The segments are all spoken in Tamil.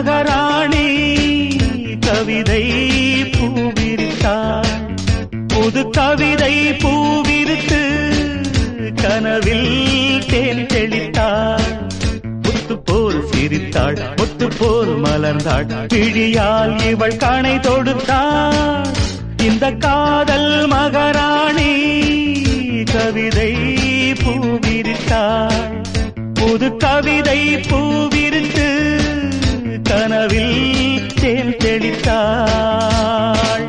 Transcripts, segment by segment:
மகாராணி கவிதை பூவிரித்தாள் புது கவிதை பூவிரித்து கனவில் தேன் தெளித்தாள் முத்து போல் சிரித்தாள் முத்து போல் மலர்ந்தாள் கிழியால் இவள் கணை தொடுத்தாள் இந்த காதல் மகாராணி கவிதை பூவிரித்தாள் புது கவிதை பூவிரித்து கனவில் தேன் தெளித்தாள்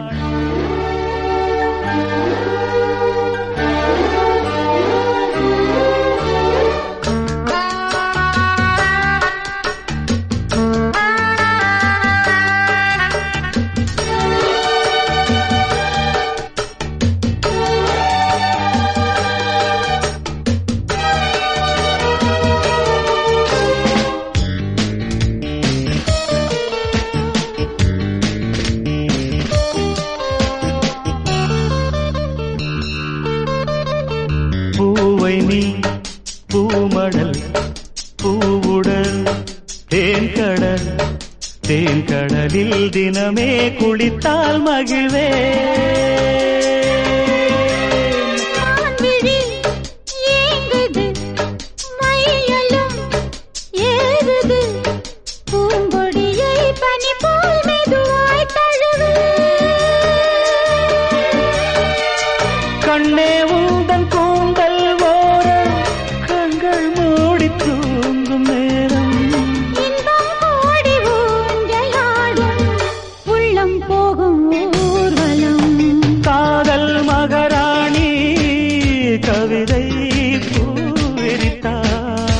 பூவை நீ பூமடல் பூவுடல் தேன்கடல் தேன்கடலில் தினமே குளித்தால் மகிழ்வே மான்விழி ஏங்குது, மையலும் ஏறுது, பூங்கொடியை பனி போல் மெதுவாய் தழுவு. கண்ணே உந்தன் கூந்தல் ஓர கண்கள் மூடி தூங்கும் நேரம் இன்பம் கோடி ஊஞ்சலாடும், உள்ளம் போகும் ஊர்வலம் காதல் மகாராணி கவிதை பூவிரித்தாள்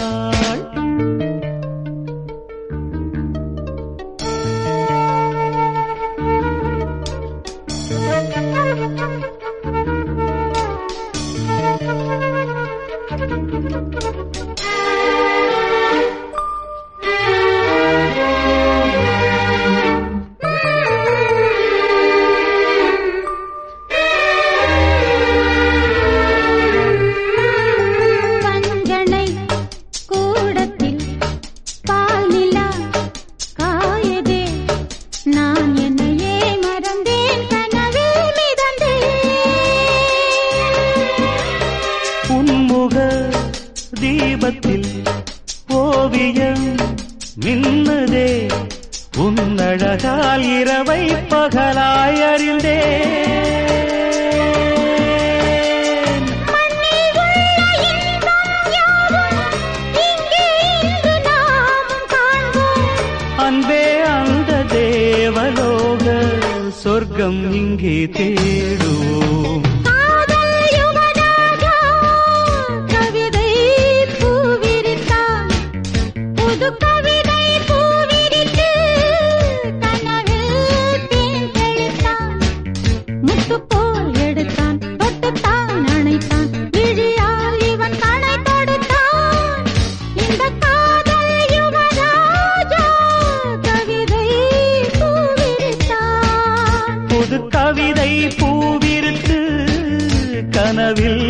பஞ்சனை கூடத்தில் பால் நிலா காயதே நான் என்னையே மறந்தேன் கனவில் மிதந்தேன் உன்முக தீபத்தில் ஓவியம் மின்னதே உன்னழகால் இரவை பகலாய் அறிந்தேன் மண்ணில் உள்ள இன்பம் யாவும் இங்கே இன்று நாமும் காண்போம் அன்பே அந்த தேவலோக சொர்க்கம் இங்கே தேடுவோம் காதல் யுவராஜா கவிதை பூவிரித்தான் புது கவிதை பூவிரித்து கனவில் தேன் தெளித்தான் முத்து போல் எடுத்தான் தொட்டுத்தான் அணைத்தான் விழியால் இவன் கணை தொடுத்தான் இந்த காதல் யுவராஜா கவிதை பூவிரித்தான் புது கவிதை பூவிருத்து கனவில்